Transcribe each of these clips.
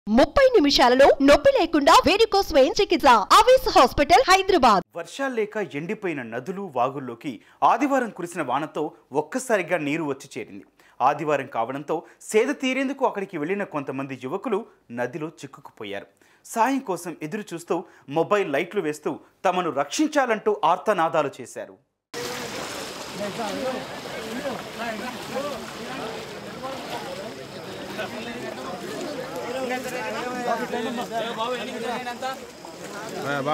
ముప్పై నిమిషాలలో నొప్పి లేకుండా వేడికోస్ స్వయం చికిత్స ఆవేశ హాస్పిటల్ హైదరాబాద్ వర్షాలు లేక ఎండిపోయిన నదులు వాగుల్లోకి ఆదివారం కురిసిన వానతో ఒక్కసారిగా నీరు వచ్చి చేరింది ఆదివారం కావడంతో సేద తీరేందుకు అక్కడికి వెళ్లిన కొంతమంది యువకులు నదిలో చిక్కుకుపోయారు సాయం కోసం ఎదురు చూస్తూ మొబైల్ లైట్లు వేస్తూ తమను రక్షించాలంటూ ఆర్తనాదాలు చేశారు బా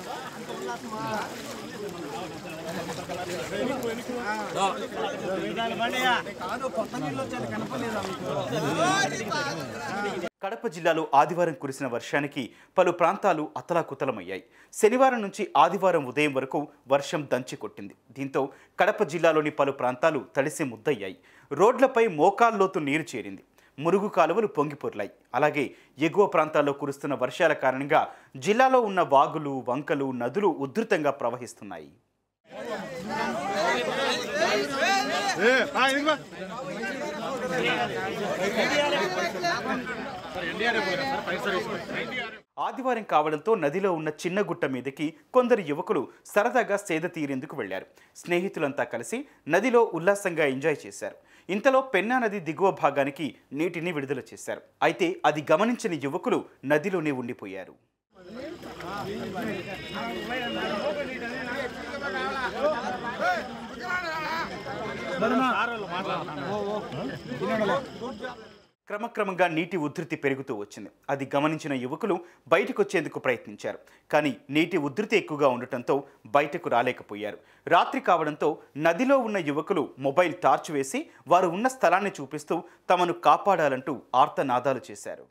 కడప జిల్లాలో ఆదివారం కురిసిన వర్షానికి పలు ప్రాంతాలు అతలాకుతలమయ్యాయి శనివారం నుంచి ఆదివారం ఉదయం వరకు వర్షం దంచి కొట్టింది దీంతో కడప జిల్లాలోని పలు ప్రాంతాలు తడిసి ముద్దయ్యాయి రోడ్లపై మోకాల్లోతు నీరు చేరింది మురుగు కాలువలు పొంగిపొర్లాయి అలాగే ఎగువ ప్రాంతాల్లో కురుస్తున్న వర్షాల కారణంగా జిల్లాలో ఉన్న వాగులు వంకలు నదులు ఉధృతంగా ప్రవహిస్తున్నాయి ఏ బా ఇది బా ఆదివారం కావడంతో నదిలో ఉన్న చిన్న గుట్ట మీదకి కొందరు యువకులు సరదాగా సేద తీరేందుకు వెళ్లారు స్నేహితులంతా కలిసి నదిలో ఉల్లాసంగా ఎంజాయ్ చేశారు ఇంతలో పెన్నా నది దిగువ భాగానికి నీటిని విడుదల చేశారు అయితే అది గమనించిన యువకులు నదిలోనే ఉండిపోయారు క్రమక్రమంగా నీటి ఉధృతి పెరుగుతూ వచ్చింది అది గమనించిన యువకులు బయటకు వచ్చేందుకు ప్రయత్నించారు కానీ నీటి ఉధృతి ఎక్కువగా ఉండటంతో బయటకు రాలేకపోయారు రాత్రి కావడంతో నదిలో ఉన్న యువకులు మొబైల్ టార్చ్ వేసి వారు ఉన్న స్థలాన్ని చూపిస్తూ తమను కాపాడాలంటూ ఆర్తనాదాలు చేశారు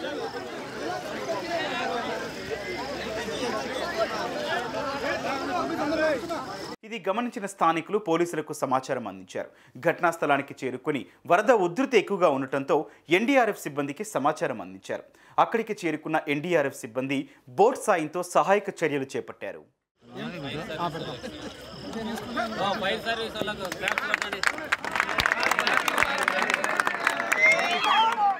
ఇది గమనించిన స్థానికులు పోలీసులకు సమాచారం అందించారు ఘటనా స్థలానికి చేరుకుని వరద ఉధృతి ఎక్కువగా ఉండటంతో ఎన్డీఆర్ఎఫ్ సిబ్బందికి సమాచారం అందించారు అక్కడికి చేరుకున్న ఎన్డీఆర్ఎఫ్ సిబ్బంది బోట్ సాయంతో సహాయక చర్యలు చేపట్టారు ఫైర్ సర్వీస్ వాళ్ళకు క్రాఫ్ట్ పట్టండి